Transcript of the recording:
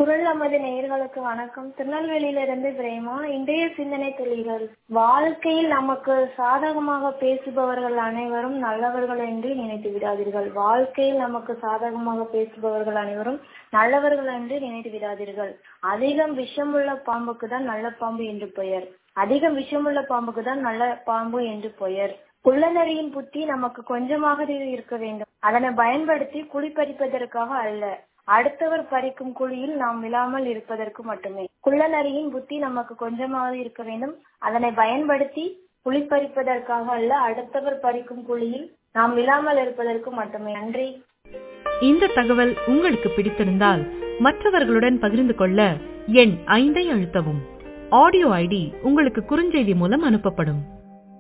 குரல் நமது நேயர்களுக்கு வணக்கம் திருநெல்வேலியிலிருந்து பிரேமா இன்றைய சிந்தனை துளிகள் வாழ்க்கையில் நமக்கு சாதகமாக பேசுபவர்கள் அனைவரும் நல்லவர்கள் என்று நினைத்து விடாதீர்கள் வாழ்க்கையில் நமக்கு சாதகமாக பேசுபவர்கள் அனைவரும் நல்லவர்கள் என்று நினைத்து விடாதீர்கள் அதிகம் விஷமுள்ள பாம்புக்கு தான் நல்ல பாம்பு என்று பெயர் அதிகம் விஷமுள்ள பாம்புக்கு தான் நல்ல பாம்பு என்று பெயர் குள்ளநரியின் புத்தி நமக்கு கொஞ்சமாக இருக்க வேண்டும் அதனை பயன்படுத்தி குளிப்பறிப்பதற்காக அல்ல அடுத்தவர் பறிக்கும் குழியில் நாம் விழாமல் இருப்பதற்கு மட்டுமே குள்ளநரியின் புத்தி நமக்கு கொஞ்சமாக இருக்க வேண்டும் அதனை பயன்படுத்தி குளிப்பறிப்பதற்காக அல்ல அடுத்தவர் பறிக்கும் குழியில் நாம் விழாமல் இருப்பதற்கு மட்டுமே நன்றி இந்த தகவல் உங்களுக்கு பிடித்திருந்தால் மற்றவர்களுடன் பகிர்ந்து கொள்ள எண் ஐந்தை அழுத்தவும் ஆடியோ ஐடி உங்களுக்கு குறுஞ்செய்தி மூலம் அனுப்பப்படும்